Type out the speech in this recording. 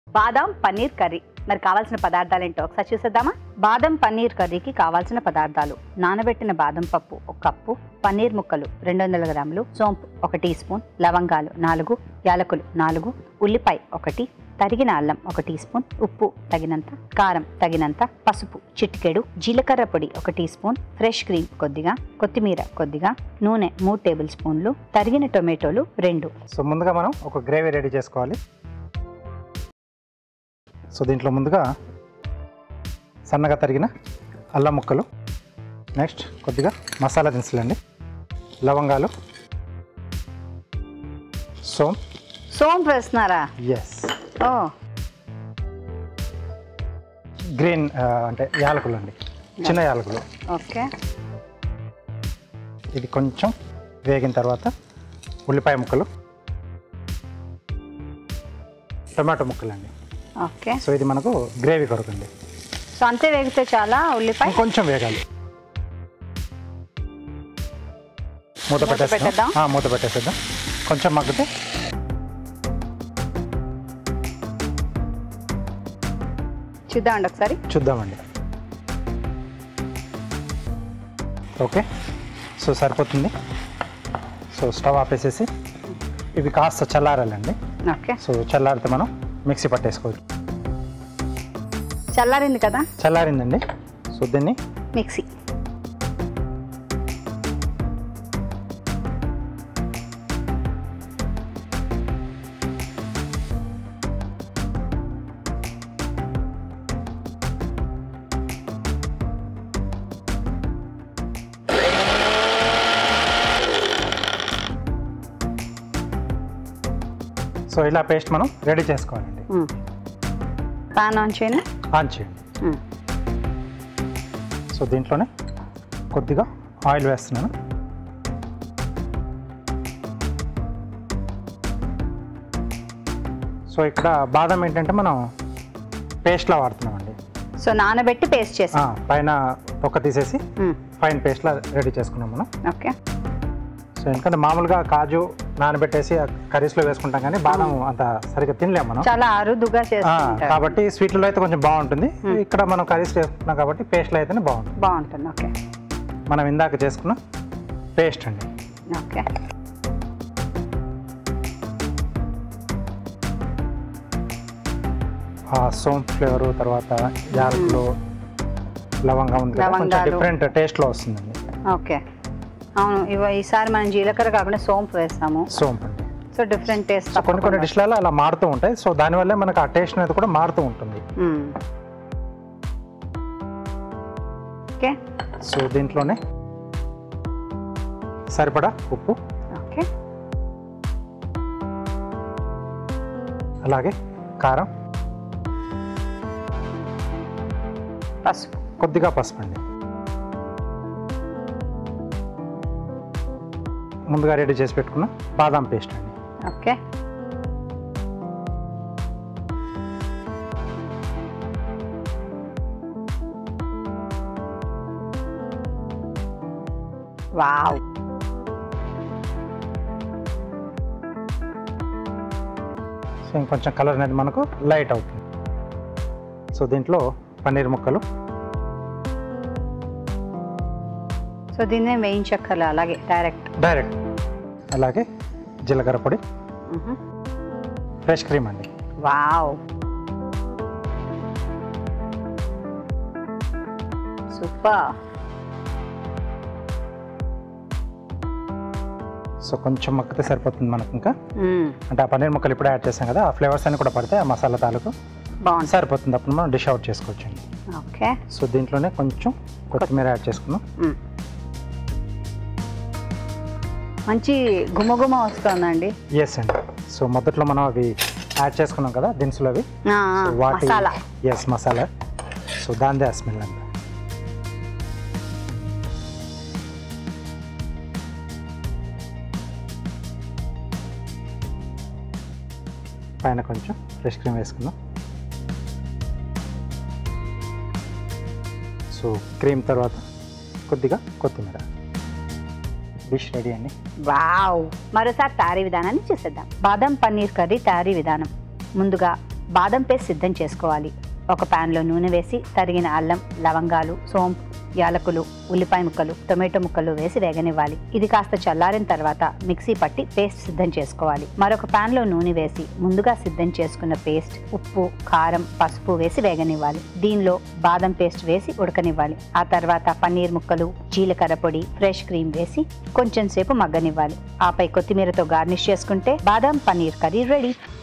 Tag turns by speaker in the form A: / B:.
A: బాదం పన్నీర్ కర్రీ మరి కావాల్సిన పదార్థాలు ఏంటో ఒకసారి చూసేద్దామా బాదం పన్నీర్ కర్రీకి కావాల్సిన పదార్థాలు నానబెట్టిన బాదం పప్పు ఒక కప్పు పన్నీర్ ముక్కలు రెండు వందల గ్రాములు సోంపు ఒక టీ స్పూన్ లవంగాలు నాలుగు యాలకులు నాలుగు ఉల్లిపాయ ఒకటి తరిగిన అల్లం ఒక టీ స్పూన్ ఉప్పు తగినంత కారం తగినంత పసుపు చిటికెడు జీలకర్ర పొడి ఒక టీ స్పూన్ ఫ్రెష్ క్రీమ్ కొద్దిగా కొత్తిమీర కొద్దిగా నూనె మూడు టేబుల్ స్పూన్లు తరిగిన టొమాటోలు రెండు
B: సో ముందుగా మనం ఒక గ్రేవీ రెడీ చేసుకోవాలి సో దీంట్లో ముందుగా సన్నగా తరిగిన అల్లం ముక్కలు నెక్స్ట్ కొద్దిగా మసాలా దినుసులండి లవంగాలు సోమ్
A: సోంపు వేస్తున్నారా
B: ఎస్
A: ఓ
B: గ్రీన్ ఆ, అంటే యాలకులు అండి చిన్న యాలకులు
A: ఓకే
B: ఇది కొంచెం వేగిన తర్వాత ఉల్లిపాయ ముక్కలు టొమాటో ముక్కలు అండి
A: ఓకే
B: సో ఇది మనకు గ్రేవీ కొరకు అండి
A: సో అంతే వేగితే చాలా ఉల్లిపాయ
B: కొంచెం వేగాలి మూత
A: మూత
B: పెట్టేద్దాం
A: పెట్టేద్దాం?
B: ఆ, మూత పెట్టేసేద్దాం కొంచెం మగ్గితే
A: చూద్దామండి ఒకసారి
B: చూద్దామండి ఓకే సో సరిపోతుంది సో స్టవ్ ఆపేసేసి ఇవి కాస్త చల్లారాలండి
A: ఓకే
B: సో చల్లారితే మనం మిక్సీ పట్టేసుకోవచ్చు
A: చల్లారింది కదా
B: చల్లారిందండి సో దీన్ని
A: మిక్సీ
B: సో ఇలా పేస్ట్ మనం రెడీ చేసుకోవాలండి
A: పాన్ ఆన్ చేయను
B: ఆన్ చేయండి సో దీంట్లోనే కొద్దిగా ఆయిల్ వేస్తున్నాను సో ఇక్కడ బాదం ఏంటంటే మనం పేస్ట్లా వాడుతున్నామండి
A: సో నానబెట్టి పేస్ట్ చేసి
B: ఆ, పైన తొక్క తీసేసి ఫైన్ పేస్ట్లా రెడీ చేసుకున్నాం మనం
A: ఓకే
B: సో ఎందుకంటే మామూలుగా కాజు నానబెట్టేసి ఆ కర్రీస్లో వేసుకుంటాం కానీ బాదం అంత సరిగ్గా తినలేం మనం
A: చాలా అరుదుగా
B: ఆ,
A: చేసుకుంటారు
B: కాబట్టి స్వీట్లలో అయితే కొంచెం బాగుంటుంది ఇక్కడ మనం కర్రీస్ చేసుకుంటున్నాం కాబట్టి పేస్ట్లో అయితేనే బాగుంటుంది
A: బాగుంటుంది ఓకే
B: మనం ఇందాక చేసుకున్న పేస్ట్ అండి
A: ఓకే
B: ఆ సోంప్ ఫ్లేవర్ తర్వాత యాలకులు లవంగా ఉంది కదా కొంచెం
A: లవంగాలు.
B: డిఫరెంట్ టేస్ట్లో వస్తుందండి
A: ఓకే అవును ఇవ ఈసారి మనం జీలకర్ర కాకుండా సోంపు వేస్తాము
B: సోంప్ అండి
A: సో డిఫరెంట్ టేస్ట్
B: సో కొన్ని కొన్ని డిష్లలో అలా మారుతూ ఉంటాయి సో దానివల్లే మనకు ఆ టేస్ట్ అనేది కూడా మారుతూ ఉంటుంది
A: ఓకే
B: సో దీంట్లోనే సరిపడా ఉప్పు
A: ఓకే
B: అలాగే కారం
A: పసుపు
B: కొద్దిగా పసుపు అండి ముందుగా రెడీ చేసి పెట్టుకున్న బాదాం పేస్ట్ అండి
A: ఓకే వావ్
B: సో ఇంకొంచెం కలర్ అనేది మనకు లైట్ అవుతుంది సో దీంట్లో పన్నీర్ ముక్కలు
A: సో దీన్నే వేయించక్కర్లే అలాగే డైరెక్ట్
B: డైరెక్ట్ అలాగే జీలకర్ర పొడి ఫ్రెష్ క్రీమ్ అండి
A: వావ్ సూపర్
B: సో కొంచెం మక్కితే సరిపోతుంది మనకు ఇంకా అంటే ఆ పన్నీర్ ముక్కలు ఇప్పుడే యాడ్ చేసాం కదా ఆ ఫ్లేవర్స్ అన్ని కూడా పడితే ఆ మసాలా తాలూకు
A: బాగుంటుంది
B: సరిపోతుంది అప్పుడు మనం డిష్ అవుట్ చేసుకోవచ్చు అండి
A: ఓకే
B: సో దీంట్లోనే కొంచెం కొత్తిమీర యాడ్ చేసుకున్నాం
A: మ్మ్. మంచి గుమగుమ వస్తుందండి
B: ఎస్ అండి సో మొదట్లో మనం అవి యాడ్ చేసుకున్నాం కదా దినుసులు అవి
A: ఆ, ఆ,
B: సో వాటి
A: మసాలా
B: ఎస్ మసాలా సో దాందే ఆ స్మెల్ అండి పైన కొంచెం ఫ్రెష్ క్రీమ్ వేసుకుందాం సో క్రీమ్ తర్వాత కొద్దిగా కొత్తిమీర డిష్ రెడీ అండి
A: వావ్ మరోసారి తయారీ విధానాన్ని చూసేద్దాం బాదం పన్నీర్ కర్రీ తయారీ విధానం ముందుగా బాదం పేస్ట్ సిద్ధం చేసుకోవాలి ఒక ప్యాన్లో నూనె వేసి తరిగిన అల్లం లవంగాలు సోంపు యాలకులు ఉల్లిపాయ ముక్కలు టొమాటో ముక్కలు వేసి వేగనివ్వాలి ఇది కాస్త చల్లారిన తర్వాత మిక్సీ పట్టి పేస్ట్ సిద్ధం చేసుకోవాలి మరొక పాన్ లో నూనె వేసి ముందుగా సిద్ధం చేసుకున్న పేస్ట్ ఉప్పు కారం పసుపు వేసి వేగనివ్వాలి దీనిలో బాదం పేస్ట్ వేసి ఉడకనివ్వాలి ఆ తర్వాత పన్నీర్ ముక్కలు జీలకర్ర పొడి ఫ్రెష్ క్రీమ్ వేసి కొంచెం సేపు మగ్గనివ్వాలి ఆపై కొత్తిమీరతో గార్నిష్ చేసుకుంటే బాదం పన్నీర్ కర్రీ రెడీ